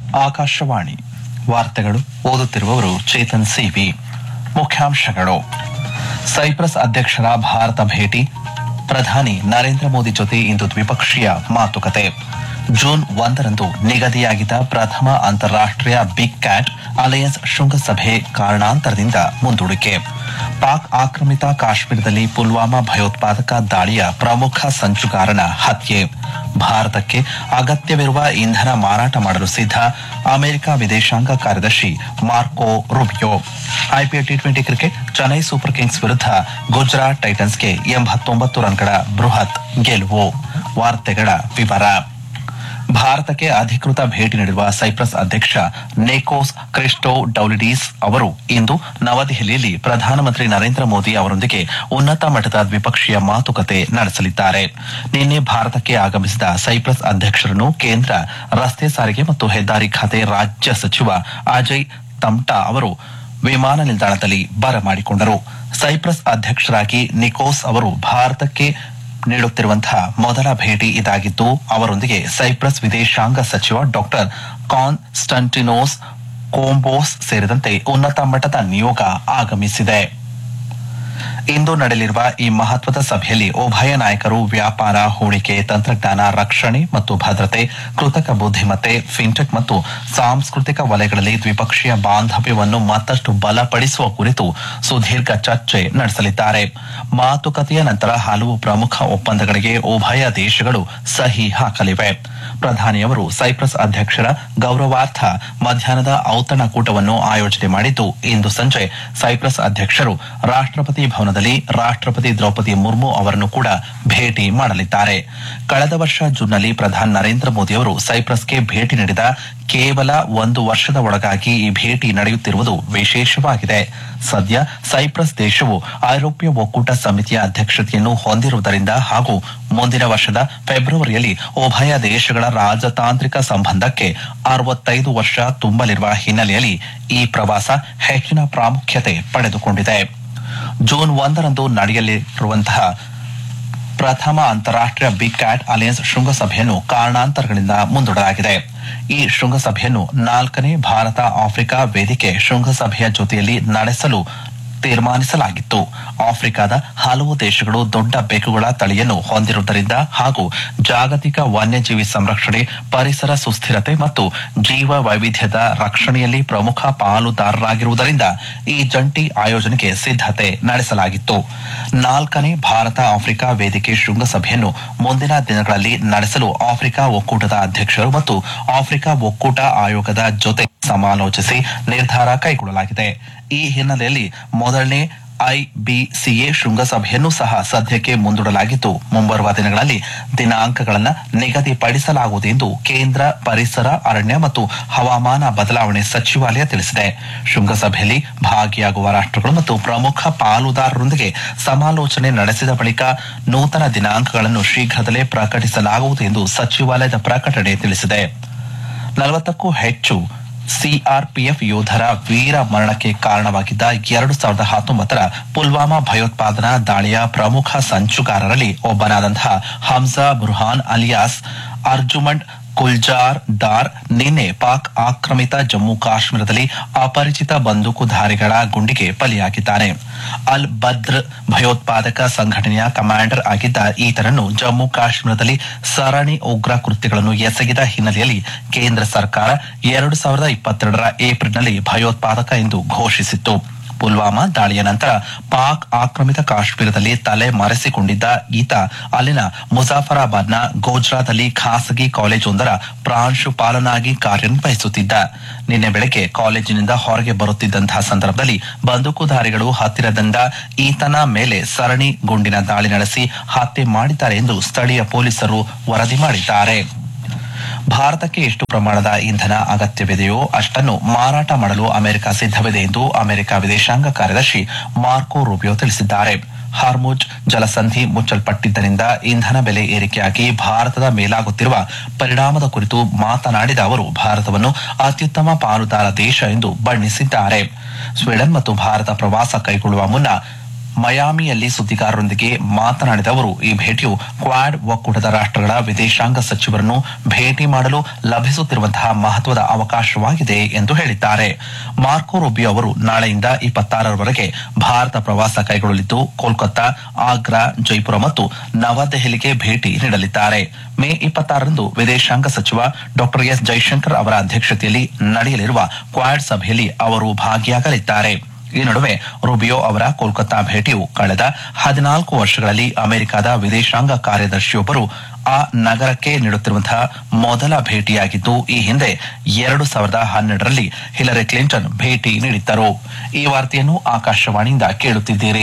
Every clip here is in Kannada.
ಆಕಾಶವಾಣಿ ವಾರ್ತೆಗಳು ಓದುತ್ತಿರುವವರು ಚೇತನ್ ಸಿವಿ ಮುಖ್ಯಾಂಶಗಳು ಸೈಪ್ರಸ್ ಅಧ್ಯಕ್ಷರ ಭಾರತ ಭೇಟಿ ಪ್ರಧಾನಿ ನರೇಂದ್ರ ಮೋದಿ ಜೊತೆ ಇಂದು ದ್ವಿಪಕ್ಷೀಯ ಮಾತುಕತೆ ಜೂನ್ ಒಂದರಂದು ನಿಗದಿಯಾಗಿದ್ದ ಪ್ರಥಮ ಅಂತಾರಾಷ್ಟೀಯ ಬಿಗ್ ಕ್ಯಾಟ್ ಅಲಯನ್ಸ್ ಶೃಂಗಸಭೆ ಕಾರಣಾಂತರದಿಂದ ಮುಂದೂಡಿಕೆ ಪಾಕ್ ಆಕ್ರಮಿತ ಕಾಶ್ಮೀರದಲ್ಲಿ ಪುಲ್ವಾಮಾ ಭಯೋತ್ಪಾದಕ ದಾಳಿಯ ಪ್ರಮುಖ ಸಂಚುಗಾರನ ಹತ್ಯೆ ಭಾರತಕ್ಕೆ ಅಗತ್ಯವಿರುವ ಇಂಧನ ಮಾರಾಟ ಮಾಡಲು ಸಿದ್ಧ ಅಮೆರಿಕ ವಿದೇಶಾಂಗ ಕಾರ್ಯದರ್ಶಿ Marco Rubio IPL T twenty cricket Chennai Super Kings ವಿರುದ್ಧ ಗುಜರಾತ್ ಟೈಟನ್ಸ್ಗೆ ಎಂಬತ್ತೊಂಬತ್ತು ರನ್ಗಳ ಬೃಹತ್ ಗೆಲುವು ವಾರ್ತೆಗಳ ವಿವರ ಭಾರತಕ್ಕೆ ಅಧಿಕೃತ ಭೇಟಿ ನೀಡಿರುವ ಸೈಪ್ರಸ್ ಅಧ್ಯಕ್ಷ ನೇಕೋಸ್ ಕ್ರಿಸ್ಟೋ ಡೌಲಿಡೀಸ್ ಅವರು ಇಂದು ನವದೆಹಲಿಯಲ್ಲಿ ಪ್ರಧಾನಮಂತ್ರಿ ನರೇಂದ್ರ ಮೋದಿ ಅವರೊಂದಿಗೆ ಉನ್ನತ ಮಟ್ಟದ ದ್ವಿಪಕ್ಷೀಯ ಮಾತುಕತೆ ನಡೆಸಲಿದ್ದಾರೆ ನಿನ್ನೆ ಭಾರತಕ್ಕೆ ಆಗಮಿಸಿದ ಸೈಪ್ರಸ್ ಅಧ್ಯಕ್ಷರನ್ನು ಕೇಂದ್ರ ರಸ್ತೆ ಸಾರಿಗೆ ಮತ್ತು ಹೆದ್ದಾರಿ ಖಾತೆ ರಾಜ್ಯ ಸಚಿವ ಅಜಯ್ ತಮ್ಟಾ ಅವರು ವಿಮಾನ ನಿಲ್ದಾಣದಲ್ಲಿ ಬರಮಾಡಿಕೊಂಡರು ಸೈಪ್ರಸ್ ಅಧ್ಯಕ್ಷರಾಗಿ ನಿಕೋಸ್ ಅವರು ಭಾರತಕ್ಕೆ ನೀಡುತ್ತಿರುವಂತಹ ಮೊದಲ ಭೇಟಿ ಇದಾಗಿದ್ದು ಅವರೊಂದಿಗೆ ಸೈಪ್ರಸ್ ವಿದೇಶಾಂಗ ಸಚಿವ ಡಾಕ್ಟರ್ ಕಾನ್ಸ್ಟಂಟಿನೋಸ್ ಕೋಂಬೋಸ್ ಸೇರಿದಂತೆ ಉನ್ನತ ಮಟ್ಟದ ನಿಯೋಗ ಆಗಮಿಸಿದೆ ಇಂದು ನಡೆಯಲಿರುವ ಈ ಮಹತ್ವದ ಸಭೆಯಲ್ಲಿ ಉಭಯ ನಾಯಕರು ವ್ಯಾಪಾರ ಹೂಡಿಕೆ ತಂತ್ರಜ್ಞಾನ ರಕ್ಷಣೆ ಮತ್ತು ಭದ್ರತೆ ಕೃತಕ ಬುದ್ಧಿಮತ್ತೆ ಫಿನ್ಟೆಕ್ ಮತ್ತು ಸಾಂಸ್ಕೃತಿಕ ವಲಯಗಳಲ್ಲಿ ದ್ವಿಪಕ್ಷೀಯ ಬಾಂಧವ್ಯವನ್ನು ಮತ್ತಷ್ಟು ಬಲಪಡಿಸುವ ಕುರಿತು ಸುದೀರ್ಘ ಚರ್ಚೆ ನಡೆಸಲಿದ್ದಾರೆ ಮಾತುಕತೆಯ ನಂತರ ಹಲವು ಪ್ರಮುಖ ಒಪ್ಪಂದಗಳಿಗೆ ಉಭಯ ದೇಶಗಳು ಸಹಿ ಹಾಕಲಿವೆ ಪ್ರಧಾನಿಯವರು ಸೈಪ್ರಸ್ ಅಧ್ಯಕ್ಷರ ಗೌರವಾರ್ಥ ಮಧ್ಯಾಹ್ನದ ಔತಣಕೂಟವನ್ನು ಆಯೋಜನೆ ಮಾಡಿದ್ದು ಇಂದು ಸಂಜೆ ಸೈಪ್ರಸ್ ಅಧ್ಯಕ್ಷರು ರಾಷ್ಟ್ರಪತಿ ಭವನದಲ್ಲಿ ರಾಷ್ಟ್ರಪತಿ ದ್ರೌಪದಿ ಮುರ್ಮು ಅವರನ್ನು ಕೂಡ ಭೇಟಿ ಮಾಡಲಿದ್ದಾರೆ ಕಳೆದ ವರ್ಷ ಜೂನ್ನಲ್ಲಿ ಪ್ರಧಾನಿ ನರೇಂದ್ರ ಮೋದಿ ಅವರು ಸೈಪ್ರಸ್ಗೆ ಭೇಟಿ ನೀಡಿದ ಕೇವಲ ಒಂದು ವರ್ಷದ ಒಳಗಾಗಿ ಈ ಭೇಟಿ ನಡೆಯುತ್ತಿರುವುದು ವಿಶೇಷವಾಗಿದೆ ಸದ್ಯ ಸೈಪ್ರಸ್ ದೇಶವು ಐರೋಪ್ಯ ಒಕ್ಕೂಟ ಸಮಿತಿಯ ಅಧ್ಯಕ್ಷತೆಯನ್ನು ಹೊಂದಿರುವುದರಿಂದ ಹಾಗೂ ಮುಂದಿನ ವರ್ಷದ ಫೆಬ್ರವರಿಯಲ್ಲಿ ಉಭಯ ದೇಶಗಳ ರಾಜತಾಂತ್ರಿಕ ಸಂಬಂಧಕ್ಕೆ ಅರವತ್ತೈದು ವರ್ಷ ತುಂಬಲಿರುವ ಹಿನ್ನೆಲೆಯಲ್ಲಿ ಈ ಪ್ರವಾಸ ಹೆಚ್ಚಿನ ಪ್ರಾಮುಖ್ಯತೆ ಪಡೆದುಕೊಂಡಿದೆ ಜೂನ್ ಒಂದರಂದು ನಡೆಯಲಿರುವಂತಹ ಪ್ರಥಮ ಅಂತಾರಾಷ್ಟೀಯ ಬಿಗ್ ಕ್ಯಾಟ್ ಅಲಯನ್ಸ್ ಶೃಂಗಸಭೆಯನ್ನು ಕಾರಣಾಂತರಗಳಿಂದ ಮುಂದೂಡಲಾಗಿದೆ ಈ ಶೃಂಗಸಭೆಯನ್ನು ನಾಲ್ಕನೇ ಭಾರತ ಆಫ್ರಿಕಾ ವೇದಿಕೆ ಶೃಂಗಸಭೆಯ ಜೊತೆಯಲ್ಲಿ ನಡೆಸಲು ತೀರ್ಮಾನಿಸಲಾಗಿತ್ತು ಆಫ್ರಿಕಾದ ಹಲವು ದೇಶಗಳು ದೊಡ್ಡ ಬೆಕ್ಕುಗಳ ತಳಿಯನ್ನು ಹೊಂದಿರುವುದರಿಂದ ಹಾಗೂ ಜಾಗತಿಕ ವನ್ಯಜೀವಿ ಸಂರಕ್ಷಣೆ ಪರಿಸರ ಸುಸ್ಥಿರತೆ ಮತ್ತು ಜೀವ ವೈವಿಧ್ಯದ ರಕ್ಷಣೆಯಲ್ಲಿ ಪ್ರಮುಖ ಪಾಲುದಾರರಾಗಿರುವುದರಿಂದ ಈ ಜಂಟಿ ಆಯೋಜನೆಗೆ ಸಿದ್ಧತೆ ನಡೆಸಲಾಗಿತ್ತು ನಾಲ್ಕನೇ ಭಾರತ ಆಫ್ರಿಕಾ ವೇದಿಕೆ ಶೃಂಗಸಭೆಯನ್ನು ಮುಂದಿನ ದಿನಗಳಲ್ಲಿ ನಡೆಸಲು ಆಫ್ರಿಕಾ ಒಕ್ಕೂಟದ ಅಧ್ಯಕ್ಷರು ಮತ್ತು ಆಫ್ರಿಕಾ ಒಕ್ಕೂಟ ಆಯೋಗದ ಜೊತೆ ಸಮಾಲೋಚಿಸಿ ನಿರ್ಧಾರ ಕೈಗೊಳ್ಳಲಾಗಿದೆ ಈ ಹಿನ್ನೆಲೆಯಲ್ಲಿ ಮೊದಲನೇ ಐಬಿಸಿಎ ಶೃಂಗಸಭೆಯನ್ನು ಸಹ ಸದ್ಯಕ್ಕೆ ಮುಂದೂಡಲಾಗಿದ್ದು ಮುಂಬರುವ ದಿನಗಳಲ್ಲಿ ದಿನಾಂಕಗಳನ್ನು ನಿಗದಿಪಡಿಸಲಾಗುವುದು ಎಂದು ಕೇಂದ್ರ ಪರಿಸರ ಅರಣ್ಯ ಮತ್ತು ಹವಾಮಾನ ಬದಲಾವಣೆ ಸಚಿವಾಲಯ ತಿಳಿಸಿದೆ ಶೃಂಗಸಭೆಯಲ್ಲಿ ಭಾಗಿಯಾಗುವ ರಾಷ್ಟ್ರಗಳು ಮತ್ತು ಪ್ರಮುಖ ಪಾಲುದಾರರೊಂದಿಗೆ ಸಮಾಲೋಚನೆ ನಡೆಸಿದ ಬಳಿಕ ನೂತನ ದಿನಾಂಕಗಳನ್ನು ಶೀಘ್ರದಲ್ಲೇ ಪ್ರಕಟಿಸಲಾಗುವುದು ಎಂದು ಸಚಿವಾಲಯದ ಪ್ರಕಟಣೆ ತಿಳಿಸಿದೆ ನಲವತ್ತಕ್ಕೂ ಹೆಚ್ಚು ಸಿಆರ್ಪಿಎಫ್ ಯೋಧರ ವೀರ ಮರಣಕ್ಕೆ ಕಾರಣವಾಗಿದ್ದ ಎರಡು ಸಾವಿರದ ಹತ್ತೊಂಬತ್ತರ ಪುಲ್ವಾಮಾ ಭಯೋತ್ಪಾದನಾ ದಾಳಿಯ ಪ್ರಮುಖ ಸಂಚುಗಾರರಲ್ಲಿ ಒಬ್ಬನಾದಂತಹ ಹಮ್ಜಾ ಬುರ್ಹಾನ್ ಅಲಿಯಾಸ್ ಅರ್ಜುಮಂಡ್ ಕುಲ್ಜಾರ್ ದಾರ್ ನಿನ್ನೆ ಪಾಕ್ ಆಕ್ರಮಿತ ಜಮ್ಮು ಕಾಶ್ಮೀರದಲ್ಲಿ ಅಪರಿಚಿತ ಬಂದೂಕುಧಾರಿಗಳ ಗುಂಡಿಗೆ ಬಲಿಯಾಗಿದ್ದಾನೆ ಅಲ್ ಬದ್ರ್ ಭಯೋತ್ಪಾದಕ ಸಂಘಟನೆಯ ಕಮಾಂಡರ್ ಆಗಿದ್ದ ಈತನನ್ನು ಜಮ್ಮು ಕಾಶ್ಮೀರದಲ್ಲಿ ಸರಣಿ ಉಗ್ರ ಕೃತ್ಯಗಳನ್ನು ಎಸಗಿದ ಹಿನ್ನೆಲೆಯಲ್ಲಿ ಕೇಂದ್ರ ಸರ್ಕಾರ ಎರಡು ಸಾವಿರದ ಇಪ್ಪತ್ತೆರಡರ ಏಪ್ರಿಲ್ನಲ್ಲಿ ಭಯೋತ್ಪಾದಕ ಎಂದು ಘೋಷಿಸಿತ್ತು ಪುಲ್ವಾಮಾ ದಾಳಿಯ ನಂತರ ಪಾಕ್ ಆಕ್ರಮಿತ ಕಾಶ್ಮೀರದಲ್ಲಿ ತಲೆ ಮರೆಸಿಕೊಂಡಿದ್ದ ಈತ ಅಲ್ಲಿನ ಮುಜಾಫರಾಬಾದ್ನ ಗೋಜ್ರಾದಲ್ಲಿ ಖಾಸಗಿ ಕಾಲೇಜೊಂದರ ಪ್ರಾಂಶುಪಾಲನಾಗಿ ಕಾರ್ಯನಿರ್ವಹಿಸುತ್ತಿದ್ದ ನಿನ್ನೆ ಬೆಳಗ್ಗೆ ಕಾಲೇಜಿನಿಂದ ಹೊರಗೆ ಬರುತ್ತಿದ್ದಂತಹ ಸಂದರ್ಭದಲ್ಲಿ ಬಂದೂಕುಧಾರಿಗಳು ಹತ್ತಿರದಿಂದ ಈತನ ಮೇಲೆ ಸರಣಿ ಗುಂಡಿನ ದಾಳಿ ನಡೆಸಿ ಹತ್ಯೆ ಮಾಡಿದ್ದಾರೆ ಎಂದು ಸ್ಥಳೀಯ ಪೊಲೀಸರು ವರದಿ ಮಾಡಿದ್ದಾರೆ ಭಾರತಕ್ಕೆ ಎಷ್ಟು ಪ್ರಮಾಣದ ಇಂಧನ ಅಗತ್ಯವಿದೆಯೋ ಅಷ್ಟನ್ನು ಮಾರಾಟ ಮಾಡಲು ಅಮೆರಿಕ ಸಿದ್ಧವಿದೆ ಎಂದು ಅಮೆರಿಕ ವಿದೇಶಾಂಗ ಕಾರ್ಯದರ್ಶಿ ಮಾರ್ಕೋ ರೂಬಿಯೋ ತಿಳಿಸಿದ್ದಾರೆ ಹಾರ್ಮುಜ್ ಜಲಸಂಧಿ ಮುಚ್ಚಲ್ಪಟ್ಟಿದ್ದರಿಂದ ಇಂಧನ ಬೆಲೆ ಏರಿಕೆಯಾಗಿ ಭಾರತದ ಮೇಲಾಗುತ್ತಿರುವ ಪರಿಣಾಮದ ಕುರಿತು ಮಾತನಾಡಿದ ಅವರು ಭಾರತವನ್ನು ಅತ್ಯುತ್ತಮ ಪಾಲುದಾರ ದೇಶ ಎಂದು ಬಣ್ಣಿಸಿದ್ದಾರೆ ಸ್ವೀಡನ್ ಮತ್ತು ಭಾರತ ಪ್ರವಾಸ ಕೈಗೊಳ್ಳುವ ಮುನ್ನ ಮಯಾಮಿಯಲ್ಲಿ ಸುದ್ದಿಗಾರರೊಂದಿಗೆ ಮಾತನಾಡಿದ ಅವರು ಈ ಭೇಟಿಯು ಕ್ವಾಡ್ ಒಕ್ಕೂಟದ ರಾಷ್ಟ್ರಗಳ ವಿದೇಶಾಂಗ ಸಚಿವರನ್ನು ಭೇಟಿ ಮಾಡಲು ಲಭಿಸುತ್ತಿರುವಂತಹ ಮಹತ್ವದ ಅವಕಾಶವಾಗಿದೆ ಎಂದು ಹೇಳಿದ್ದಾರೆ ಮಾರ್ಕೋ ರುಬಿಯೋ ಅವರು ನಾಳೆಯಿಂದ ಇಪ್ಪತ್ತಾರರವರೆಗೆ ಭಾರತ ಪ್ರವಾಸ ಕೈಗೊಳ್ಳಲಿದ್ದು ಕೋಲ್ಕತ್ತಾ ಆಗ್ರಾ ಜೈಪುರ ಮತ್ತು ನವದೆಹಲಿಗೆ ಭೇಟಿ ನೀಡಲಿದ್ದಾರೆ ಮೇ ಇಪ್ಪತ್ತಾರರಂದು ವಿದೇಶಾಂಗ ಸಚಿವ ಡಾ ಎಸ್ ಜೈಶಂಕರ್ ಅವರ ಅಧ್ಯಕ್ಷತೆಯಲ್ಲಿ ನಡೆಯಲಿರುವ ಕ್ವಾಡ್ ಸಭೆಯಲ್ಲಿ ಅವರು ಭಾಗಿಯಾಗಲಿದ್ದಾರೆ ಈ ನಡುವೆ ರುಬಿಯೋ ಅವರ ಕೋಲ್ಕತ್ತಾ ಭೇಟಿಯು ಕಳೆದ ಹದಿನಾಲ್ಕು ವರ್ಷಗಳಲ್ಲಿ ಅಮೆರಿಕದ ವಿದೇಶಾಂಗ ಕಾರ್ಯದರ್ಶಿಯೊಬ್ಬರು ಆ ನಗರಕ್ಕೆ ನೀಡುತ್ತಿರುವಂತಹ ಮೊದಲ ಭೇಟಿಯಾಗಿದ್ದು ಈ ಹಿಂದೆ ಎರಡು ಸಾವಿರದ ಹನ್ನೆರಡರಲ್ಲಿ ಹಿಲರಿ ಕ್ಲಿಂಟನ್ ಭೇಟಿ ನೀಡಿದ್ದರು ಈ ವಾರ್ತೆಯನ್ನು ಆಕಾಶವಾಣಿಯಿಂದ ಕೇಳುತ್ತಿದ್ದೀರಿ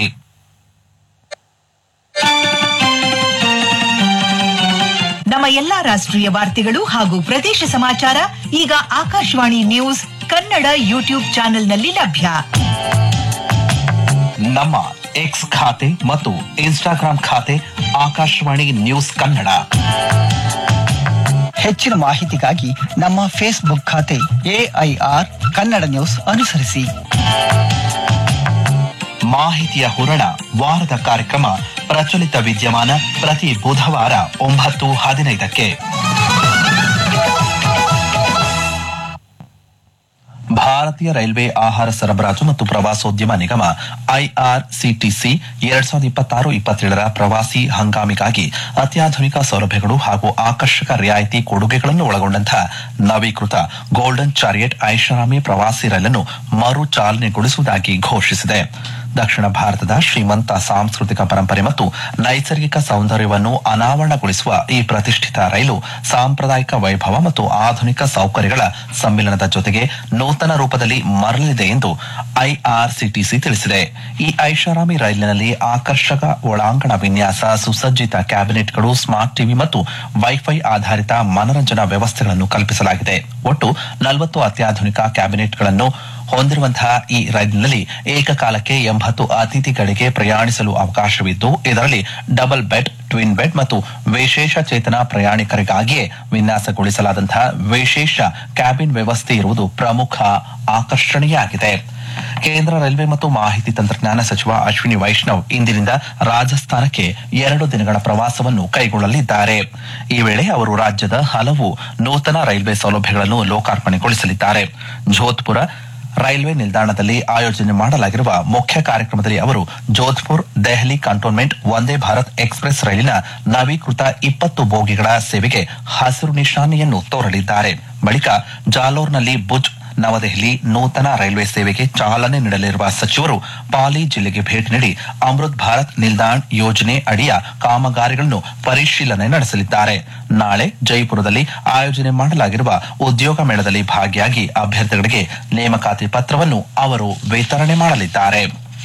ನಮ್ಮ ಎಲ್ಲಾ ರಾಷ್ಟ್ರೀಯ ವಾರ್ತೆಗಳು ಹಾಗೂ ಪ್ರದೇಶ ಸಮಾಚಾರ ಈಗ ಆಕಾಶವಾಣಿ ನ್ಯೂಸ್ ಕನ್ನಡ ಯೂಟ್ಯೂಬ್ ಚಾನೆಲ್ನಲ್ಲಿ ಲಭ್ಯ ನಮ್ಮ ಎಕ್ಸ್ ಖಾತೆ ಮತ್ತು ಇನ್ಸ್ಟಾಗ್ರಾಂ ಖಾತೆ ಆಕಾಶವಾಣಿ ನ್ಯೂಸ್ ಕನ್ನಡ ಹೆಚ್ಚಿನ ಮಾಹಿತಿಗಾಗಿ ನಮ್ಮ ಫೇಸ್ಬುಕ್ ಖಾತೆ ಎಐಆರ್ ಕನ್ನಡ ನ್ಯೂಸ್ ಅನುಸರಿಸಿ ಮಾಹಿತಿಯ ಹೂರಣ ವಾರದ ಕಾರ್ಯಕ್ರಮ ಪ್ರಚಲಿತ ವಿದ್ಯಮಾನ ಪ್ರತಿ ಬುಧವಾರ ಒಂಬತ್ತು ಹದಿನೈದಕ್ಕೆ ಭಾರತೀಯ ರೈಲ್ವೆ ಆಹಾರ ಸರಬರಾಜು ಮತ್ತು ಪ್ರವಾಸೋದ್ಯಮ ನಿಗಮ ಐಆರ್ಸಿಟಿಸಿ ಎರಡ್ ಸಾವಿರದ ಇಪ್ಪತ್ತಾರು ಇಪ್ಪತ್ತೇಳರ ಪ್ರವಾಸಿ ಹಂಗಾಮಿಗಾಗಿ ಅತ್ಯಾಧುನಿಕ ಸೌಲಭ್ಯಗಳು ಹಾಗೂ ಆಕರ್ಷಕ ರಿಯಾಯಿತಿ ಕೊಡುಗೆಗಳನ್ನು ಒಳಗೊಂಡಂತಹ ನವೀಕೃತ ಗೋಲ್ಡನ್ ಚಾರಿಯಟ್ ಐಷಾರಾಮಿ ಪ್ರವಾಸಿ ರೈಲನ್ನು ಮರು ಚಾಲನೆಗೊಳಿಸುವುದಾಗಿ ಘೋಷಿಸಿದೆ ದಕ್ಷಿಣ ಭಾರತದ ಶ್ರೀಮಂತ ಸಾಂಸ್ಕೃತಿಕ ಪರಂಪರೆ ಮತ್ತು ನೈಸರ್ಗಿಕ ಸೌಂದರ್ಯವನ್ನು ಅನಾವರಣಗೊಳಿಸುವ ಈ ಪ್ರತಿಷ್ಠಿತ ರೈಲು ಸಾಂಪ್ರದಾಯಿಕ ವೈಭವ ಮತ್ತು ಆಧುನಿಕ ಸೌಕರ್ಯಗಳ ಸಮ್ಮಿಲನದ ಜೊತೆಗೆ ನೂತನ ರೂಪದಲ್ಲಿ ಮರಳಲಿದೆ ಎಂದು ಐಆರ್ಸಿಟಿಸಿ ತಿಳಿಸಿದೆ ಈ ಐಷಾರಾಮಿ ರೈಲಿನಲ್ಲಿ ಆಕರ್ಷಕ ಒಳಾಂಗಣ ವಿನ್ಯಾಸ ಸುಸಜ್ಜಿತ ಕ್ಯಾಬಿನೆಟ್ಗಳು ಸ್ಮಾರ್ಟ್ ಟಿವಿ ಮತ್ತು ವೈಫೈ ಆಧಾರಿತ ಮನರಂಜನಾ ವ್ಯವಸ್ಥೆಗಳನ್ನು ಕಲ್ಪಿಸಲಾಗಿದೆ ಒಟ್ಟು ನಲವತ್ತು ಅತ್ಯಾಧುನಿಕ ಕ್ಯಾಬಿನೆಟ್ಗಳನ್ನು ಹೊಂದಿರುವಂತಹ ಈ ರೈಲಿನಲ್ಲಿ ಏಕಕಾಲಕ್ಕೆ ಎಂಬತ್ತು ಅತಿಥಿಗಳಿಗೆ ಪ್ರಯಾಣಿಸಲು ಅವಕಾಶವಿದ್ದು ಇದರಲ್ಲಿ ಡಬಲ್ ಬೆಡ್ ಟ್ವಿನ್ ಬೆಡ್ ಮತ್ತು ವಿಶೇಷ ಚೇತನ ಪ್ರಯಾಣಿಕರಿಗಾಗಿಯೇ ವಿನ್ಯಾಸಗೊಳಿಸಲಾದಂತಹ ವಿಶೇಷ ಕ್ಯಾಬಿನ್ ವ್ಯವಸ್ಥೆ ಇರುವುದು ಪ್ರಮುಖ ಆಕರ್ಷಣೆಯಾಗಿದೆ ಕೇಂದ್ರ ರೈಲ್ವೆ ಮತ್ತು ಮಾಹಿತಿ ತಂತ್ರಜ್ಞಾನ ಸಚಿವ ಅಶ್ವಿನಿ ವೈಷ್ಣವ್ ಇಂದಿನಿಂದ ರಾಜಸ್ಥಾನಕ್ಕೆ ಎರಡು ದಿನಗಳ ಪ್ರವಾಸವನ್ನು ಕೈಗೊಳ್ಳಲಿದ್ದಾರೆ ಈ ವೇಳೆ ಅವರು ರಾಜ್ಯದ ಹಲವು ನೂತನ ರೈಲ್ವೆ ಸೌಲಭ್ಯಗಳನ್ನು ಲೋಕಾರ್ಪಣೆಗೊಳಿಸಲಿದ್ದಾರೆ ಜೋಧ್ಪುರ ರೈಲ್ವೆ ನಿಲ್ದಾಣದಲ್ಲಿ ಆಯೋಜನೆ ಮಾಡಲಾಗಿರುವ ಮುಖ್ಯ ಕಾರ್ಯಕ್ರಮದಲ್ಲಿ ಅವರು ಜೋಧ್ಪುರ್ ದೆಹಲಿ ಕಂಟೋನ್ಮೆಂಟ್ ವಂದೇ ಭಾರತ್ ಎಕ್ಸ್ಪ್ರೆಸ್ ರೈಲಿನ ನವೀಕೃತ ಇಪ್ಪತ್ತು ಬೋಗಿಗಳ ಸೇವೆಗೆ ಹಸಿರು ನಿಶಾನೆಯನ್ನು ತೋರಲಿದ್ದಾರೆ ಬಳಿಕ ಜಾಲೋರ್ನಲ್ಲಿ ಭುಜ್ ನವದೆಹಲಿ ನೂತನ ರೈಲ್ವೆ ಸೇವೆಗೆ ಚಾಲನೆ ನೀಡಲಿರುವ ಸಚಿವರು ಪಾಲಿ ಜಿಲ್ಲೆಗೆ ಭೇಟಿ ನೀಡಿ ಅಮೃತ್ ಭಾರತ್ ನಿಲ್ದಾಣ್ ಯೋಜನೆ ಅಡಿಯ ಕಾಮಗಾರಿಗಳನ್ನು ಪರಿಶೀಲನೆ ನಡೆಸಲಿದ್ದಾರೆ ನಾಳೆ ಜೈಪುರದಲ್ಲಿ ಆಯೋಜನೆ ಮಾಡಲಾಗಿರುವ ಉದ್ಯೋಗ ಮೇಳದಲ್ಲಿ ಭಾಗಿಯಾಗಿ ಅಭ್ಯರ್ಥಿಗಳಿಗೆ ನೇಮಕಾತಿ ಪತ್ರವನ್ನು ಅವರು ವಿತರಣೆ ಮಾಡಲಿದ್ದಾರೆ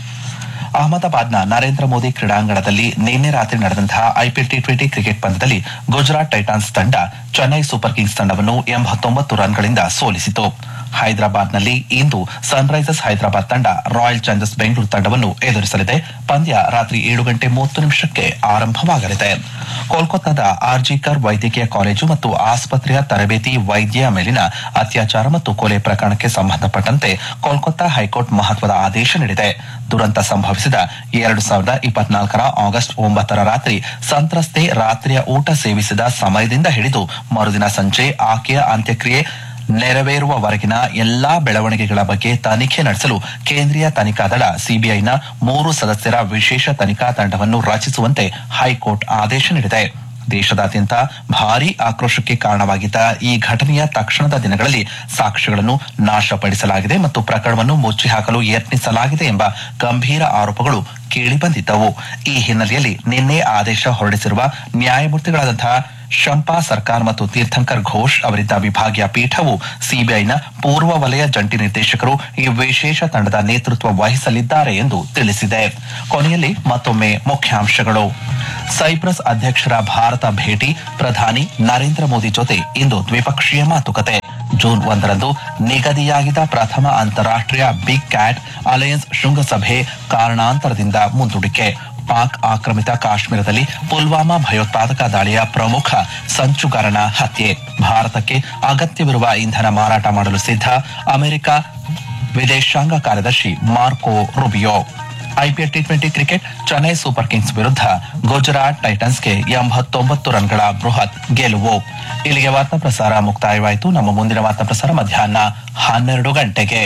ಅಹಮದಾಬಾದ್ನ ನರೇಂದ್ರ ಮೋದಿ ಕ್ರೀಡಾಂಗಣದಲ್ಲಿ ನಿನ್ನೆ ರಾತ್ರಿ ನಡೆದಂತಹ ಐಪಿಎಲ್ ಟಿ ಟ್ವೆಂಟಿ ಕ್ರಿಕೆಟ್ ಪಂದ್ಯದಲ್ಲಿ ಗುಜರಾತ್ ಟೈಟಾನ್ಸ್ ತಂಡ ಚೆನ್ನೈ ಸೂಪರ್ ಕಿಂಗ್ಸ್ ತಂಡವನ್ನು ಎಂಬತ್ತೊಂಬತ್ತು ರನ್ಗಳಿಂದ ಸೋಲಿಸಿತು ಹೈದರಾಬಾದ್ನಲ್ಲಿ ಇಂದು ಸನ್ರೈಸರ್ಸ್ ಹೈದರಾಬಾದ್ ತಂಡ ರಾಯಲ್ ಚಾಲೆಂಜರ್ಸ್ ಬೆಂಗಳೂರು ತಂಡವನ್ನು ಎದುರಿಸಲಿದೆ ಪಂದ್ಯ ರಾತ್ರಿ ಏಳು ಗಂಟೆ ಮೂವತ್ತು ನಿಮಿಷಕ್ಕೆ ಆರಂಭವಾಗಲಿದೆ ಕೋಲ್ಕತ್ತಾದ ಆರ್ಜಿಕರ್ ವೈದ್ಯಕೀಯ ಕಾಲೇಜು ಮತ್ತು ಆಸ್ಪತ್ರೆಯ ತರಬೇತಿ ವೈದ್ಯ ಮೇಲಿನ ಅತ್ಯಾಚಾರ ಮತ್ತು ಕೊಲೆ ಪ್ರಕರಣಕ್ಕೆ ಸಂಬಂಧಪಟ್ಟಂತೆ ಕೋಲ್ಕತ್ತಾ ಹೈಕೋರ್ಟ್ ಮಹತ್ವದ ಆದೇಶ ನೀಡಿದೆ ದುರಂತ ಸಂಭವಿಸಿದ ಎರಡು ಸಾವಿರದ ಇಪ್ಪತ್ನಾಲ್ಕರ ಆಗಸ್ಟ್ ಒಂಬತ್ತರ ರಾತ್ರಿ ಸಂತ್ರಸ್ತೆ ರಾತ್ರಿಯ ಊಟ ಸೇವಿಸಿದ ಸಮಯದಿಂದ ಹಿಡಿದು ಮರುದಿನ ಸಂಜೆ ಆಕೆಯ ಅಂತ್ಯಕ್ರಿಯೆ ನೆರವೇರುವವರೆಗಿನ ಎಲ್ಲಾ ಬೆಳವಣಿಗೆಗಳ ಬಗ್ಗೆ ತನಿಖೆ ನಡೆಸಲು ಕೇಂದ್ರೀಯ ತನಿಖಾ ದಳ ಸಿಬಿಐನ ಮೂರು ಸದಸ್ಯರ ವಿಶೇಷ ತನಿಖಾ ತಂಡವನ್ನು ರಚಿಸುವಂತೆ ಹೈಕೋರ್ಟ್ ಆದೇಶ ನೀಡಿದೆ ದೇಶದಾದ್ಯಂತ ಭಾರೀ ಆಕ್ರೋಶಕ್ಕೆ ಕಾರಣವಾಗಿದ್ದ ಈ ಘಟನೆಯ ತಕ್ಷಣದ ದಿನಗಳಲ್ಲಿ ಸಾಕ್ಷ್ಯಗಳನ್ನು ನಾಶಪಡಿಸಲಾಗಿದೆ ಮತ್ತು ಪ್ರಕರಣವನ್ನು ಮುಚ್ಚಿ ಹಾಕಲು ಯತ್ನಿಸಲಾಗಿದೆ ಎಂಬ ಗಂಭೀರ ಆರೋಪಗಳು ಕೇಳಿಬಂದಿದ್ದವು ಈ ಹಿನ್ನೆಲೆಯಲ್ಲಿ ನಿನ್ನೆ ಆದೇಶ ಹೊರಡಿಸಿರುವ ನ್ಯಾಯಮೂರ್ತಿಗಳಾದಂತಹ ಶಂಪಾ ಸರ್ಕಾರ್ ಮತ್ತು ತೀರ್ಥಂಕರ್ ಘೋಷ್ ಅವರಿದ್ದ ವಿಭಾಗೀಯ ಪೀಠವು ಸಿಬಿಐನ ಪೂರ್ವ ವಲಯ ಜಂಟಿ ನಿರ್ದೇಶಕರು ಈ ವಿಶೇಷ ತಂಡದ ನೇತೃತ್ವ ವಹಿಸಲಿದ್ದಾರೆ ಎಂದು ತಿಳಿಸಿದೆ ಕೊನೆಯಲ್ಲಿ ಮತ್ತೊಮ್ಮೆ ಮುಖ್ಯಾಂಶಗಳು ಸೈಪ್ರಸ್ ಅಧ್ಯಕ್ಷರ ಭಾರತ ಭೇಟಿ ಪ್ರಧಾನಿ ನರೇಂದ್ರ ಮೋದಿ ಜೊತೆ ಇಂದು ದ್ವಿಪಕ್ಷೀಯ ಮಾತುಕತೆ ಜೂನ್ ಒಂದರಂದು ನಿಗದಿಯಾಗಿದ್ದ ಪ್ರಥಮ ಅಂತಾರಾಷ್ಟ್ರೀಯ ಬಿಗ್ ಕ್ಯಾಟ್ ಅಲಯನ್ಸ್ ಶೃಂಗಸಭೆ ಕಾರಣಾಂತರದಿಂದ ಮುಂದೂಡಿಕೆ ಪಾಕ್ ಆಕ್ರಮಿತ ಕಾಶ್ಮೀರದಲ್ಲಿ ಪುಲ್ವಾಮಾ ಭಯೋತ್ಪಾದಕ ದಾಳಿಯ ಪ್ರಮುಖ ಸಂಚುಗಾರನ ಹತ್ಯೆ ಭಾರತಕ್ಕೆ ಅಗತ್ಯವಿರುವ ಇಂಧನ ಮಾರಾಟ ಮಾಡಲು ಸಿದ್ಧ ಅಮೆರಿಕ ವಿದೇಶಾಂಗ ಕಾರ್ಯದರ್ಶಿ Marco Rubio IPL T twenty cricket Chennai Super Kings ವಿರುದ್ಧ ಗುಜರಾತ್ ಟೈಟನ್ಸ್ಗೆ ಎಂಬತ್ತೊಂಬತ್ತು ರನ್ಗಳ ಬೃಹತ್ ಗೆಲುವು ಇಲ್ಲಿಗೆ ವಾರ್ತಾ ಪ್ರಸಾರ ಮುಕ್ತಾಯವಾಯಿತು ನಮ್ಮ ಮುಂದಿನ ವಾರ್ತಾ ಪ್ರಸಾರ ಮಧ್ಯಾಹ್ನ ಹನ್ನೆರಡು ಗಂಟೆಗೆ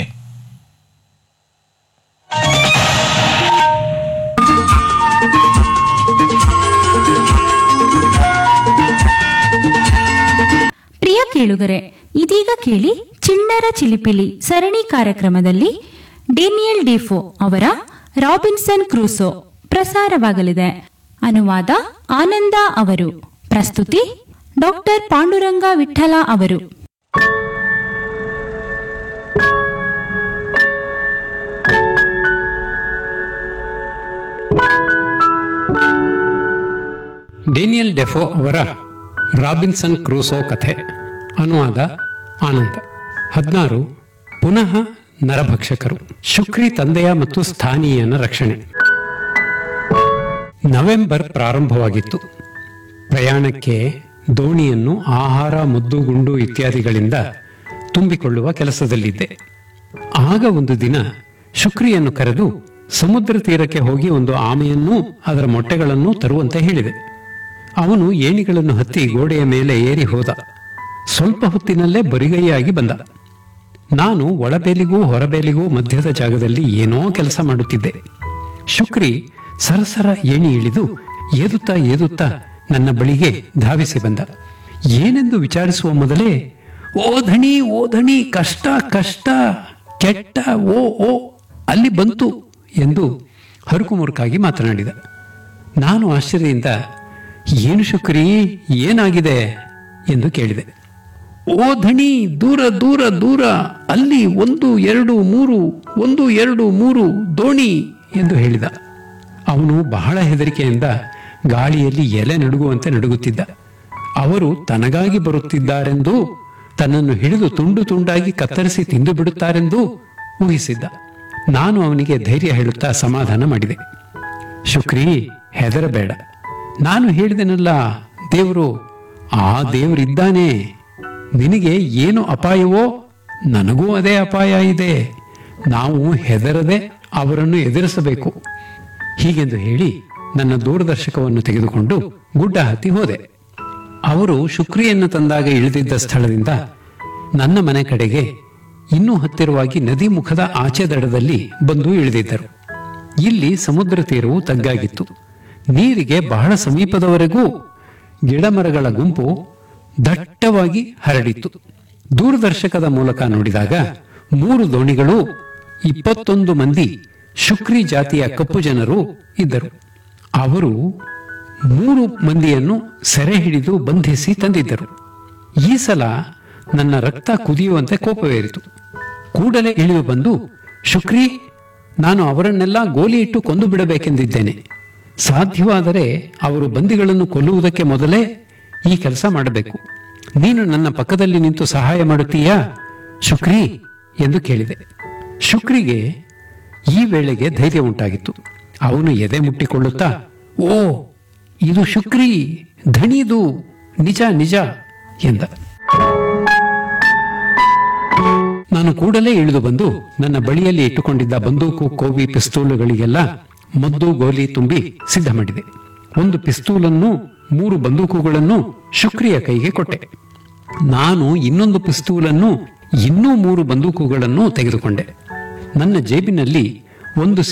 ಪ್ರಿಯ ಕೇಳುಗರೆ ಇದೀಗ ಕೇಳಿ ಚಿಣ್ಣರ ಚಿಲಿಪಿಲಿ ಸರಣಿ ಕಾರ್ಯಕ್ರಮದಲ್ಲಿ ಡೇನಿಯಲ್ ಡಿಫೋ ಅವರ ರಾಬಿನ್ಸನ್ ಕ್ರೂಸೋ ಪ್ರಸಾರವಾಗಲಿದೆ ಅನುವಾದ ಆನಂದ ಅವರು ಪ್ರಸ್ತುತಿ ಡಾಕ್ಟರ್ ಪಾಂಡುರಂಗ ವಿಠಲ ಅವರು ಡೇನಿಯಲ್ ಡೆಫೋ ಅವರ ರಾಬಿನ್ಸನ್ ಕ್ರೂಸೋ ಕಥೆ ಅನುವಾದ ಆನಂದ ಹದಿನಾರು ಪುನಃ ನರಭಕ್ಷಕರು ಶುಕ್ರಿ ತಂದೆಯ ಮತ್ತು ಸ್ಥಾನೀಯನ ರಕ್ಷಣೆ ನವೆಂಬರ್ ಪ್ರಾರಂಭವಾಗಿತ್ತು ಪ್ರಯಾಣಕ್ಕೆ ದೋಣಿಯನ್ನು ಆಹಾರ ಮುದ್ದು ಗುಂಡು ಇತ್ಯಾದಿಗಳಿಂದ ತುಂಬಿಕೊಳ್ಳುವ ಕೆಲಸದಲ್ಲಿದ್ದೆ ಆಗ ಒಂದು ದಿನ ಶುಕ್ರಿಯನ್ನು ಕರೆದು ಸಮುದ್ರ ತೀರಕ್ಕೆ ಹೋಗಿ ಒಂದು ಆಮೆಯನ್ನೂ ಅದರ ಮೊಟ್ಟೆಗಳನ್ನೂ ತರುವಂತೆ ಹೇಳಿದೆ ಅವನು ಏಣಿಗಳನ್ನು ಹತ್ತಿ ಗೋಡೆಯ ಮೇಲೆ ಏರಿ ಹೋದ ಸ್ವಲ್ಪ ಹೊತ್ತಿನಲ್ಲೇ ಬರಿಗೈಯಾಗಿ ಬಂದ ನಾನು ಒಳಬೇಲಿಗೂ ಹೊರಬೇಲಿಗೂ ಮಧ್ಯದ ಜಾಗದಲ್ಲಿ ಏನೋ ಕೆಲಸ ಮಾಡುತ್ತಿದ್ದೆ ಶುಕ್ರಿ ಸರಸರ ಏಣಿ ಇಳಿದು ಏದುತ್ತಾ ಏದುತ್ತಾ ನನ್ನ ಬಳಿಗೆ ಧಾವಿಸಿ ಬಂದ ಏನೆಂದು ವಿಚಾರಿಸುವ ಮೊದಲೇ ಓ ಧಣಿ ಓ ಧಣಿ ಕಷ್ಟ ಕಷ್ಟ ಕೆಟ್ಟ ಓ ಓ ಅಲ್ಲಿ ಬಂತು ಎಂದು ಹರುಕುಮುರುಕಾಗಿ ಮಾತನಾಡಿದ ನಾನು ಆಶ್ಚರ್ಯದಿಂದ ಏನು ಶುಕ್ರಿ ಏನಾಗಿದೆ ಎಂದು ಕೇಳಿದೆ ಓ ಧಣಿ ದೂರ ದೂರ ದೂರ ಅಲ್ಲಿ ಒಂದು ಎರಡು ಮೂರು ಒಂದು ಎರಡು ಮೂರು ದೋಣಿ ಎಂದು ಹೇಳಿದ ಅವನು ಬಹಳ ಹೆದರಿಕೆಯಿಂದ ಗಾಳಿಯಲ್ಲಿ ಎಲೆ ನಡುಗುವಂತೆ ನಡುಗುತ್ತಿದ್ದ ಅವರು ತನಗಾಗಿ ಬರುತ್ತಿದ್ದಾರೆಂದು ತನ್ನನ್ನು ಹಿಡಿದು ತುಂಡು ತುಂಡಾಗಿ ಕತ್ತರಿಸಿ ತಿಂದು ಬಿಡುತ್ತಾರೆಂದು ಊಹಿಸಿದ್ದ ನಾನು ಅವನಿಗೆ ಧೈರ್ಯ ಹೇಳುತ್ತಾ ಸಮಾಧಾನ ಮಾಡಿದೆ ಶುಕ್ರಿ ಹೆದರಬೇಡ ನಾನು ಹೇಳಿದೆನಲ್ಲ ದೇವರು ಆ ದೇವರಿದ್ದಾನೆ ನಿನಗೆ ಏನು ಅಪಾಯವೋ ನನಗೂ ಅದೇ ಅಪಾಯ ಇದೆ ನಾವು ಹೆದರದೆ ಅವರನ್ನು ಎದುರಿಸಬೇಕು ಹೀಗೆಂದು ಹೇಳಿ ನನ್ನ ದೂರದರ್ಶಕವನ್ನು ತೆಗೆದುಕೊಂಡು ಗುಡ್ಡ ಹತ್ತಿ ಹೋದೆ ಅವರು ಶುಕ್ರಿಯನ್ನು ತಂದಾಗ ಇಳಿದಿದ್ದ ಸ್ಥಳದಿಂದ ನನ್ನ ಮನೆ ಕಡೆಗೆ ಇನ್ನೂ ಹತ್ತಿರವಾಗಿ ನದಿ ಮುಖದ ಆಚೆ ದಡದಲ್ಲಿ ಬಂದು ಇಳಿದಿದ್ದರು ಇಲ್ಲಿ ಸಮುದ್ರ ತೀರವು ತಗ್ಗಾಗಿತ್ತು ನೀರಿಗೆ ಬಹಳ ಸಮೀಪದವರೆಗೂ ಗಿಡಮರಗಳ ಗುಂಪು ದಟ್ಟವಾಗಿ ಹರಡಿತ್ತು ದೂರದರ್ಶಕದ ಮೂಲಕ ನೋಡಿದಾಗ ಮೂರು ದೋಣಿಗಳು ಇಪ್ಪತ್ತೊಂದು ಮಂದಿ ಶುಕ್ರಿ ಜಾತಿಯ ಕಪ್ಪು ಜನರು ಇದ್ದರು ಅವರು ಮೂರು ಮಂದಿಯನ್ನು ಸೆರೆ ಹಿಡಿದು ಬಂಧಿಸಿ ತಂದಿದ್ದರು ಈ ಸಲ ನನ್ನ ರಕ್ತ ಕುದಿಯುವಂತೆ ಕೋಪವೇರಿತು ಕೂಡಲೇ ಇಳಿದು ಬಂದು ಶುಕ್ರಿ ನಾನು ಅವರನ್ನೆಲ್ಲ ಗೋಲಿ ಇಟ್ಟು ಕೊಂದು ಬಿಡಬೇಕೆಂದಿದ್ದೇನೆ ಸಾಧ್ಯವಾದರೆ ಅವರು ಬಂದಿಗಳನ್ನು ಕೊಲ್ಲುವುದಕ್ಕೆ ಮೊದಲೇ ಈ ಕೆಲಸ ಮಾಡಬೇಕು ನೀನು ನನ್ನ ಪಕ್ಕದಲ್ಲಿ ನಿಂತು ಸಹಾಯ ಮಾಡುತ್ತೀಯಾ ಶುಕ್ರಿ ಎಂದು ಕೇಳಿದೆ ಶುಕ್ರಿಗೆ ಈ ವೇಳೆಗೆ ಧೈರ್ಯ ಉಂಟಾಗಿತ್ತು ಅವನು ಎದೆ ಮುಟ್ಟಿಕೊಳ್ಳುತ್ತಾ ಓ ಇದು ಶುಕ್ರಿ ಧಣಿದು ನಿಜ ನಿಜ ಎಂದ ನಾನು ಕೂಡಲೇ ಇಳಿದು ಬಂದು ನನ್ನ ಬಳಿಯಲ್ಲಿ ಇಟ್ಟುಕೊಂಡಿದ್ದ ಬಂದೂಕು ಕೋವಿ ಪಿಸ್ತೂಲುಗಳಿಗೆಲ್ಲ ಮದ್ದು ಗೋಲಿ ತುಂಬಿ ಸಿದ್ಧ ಮಾಡಿದೆ ಒಂದು ಪಿಸ್ತೂಲನ್ನು ಮೂರು ಬಂದೂಕುಗಳನ್ನು ಶುಕ್ರಿಯ ಕೈಗೆ ಕೊಟ್ಟೆ ನಾನು ಇನ್ನೊಂದು ಪಿಸ್ತೂಲನ್ನು ಇನ್ನೂ ಮೂರು ಬಂದೂಕುಗಳನ್ನು ತೆಗೆದುಕೊಂಡೆ ನನ್ನ ಜೇಬಿನಲ್ಲಿ ಒಂದು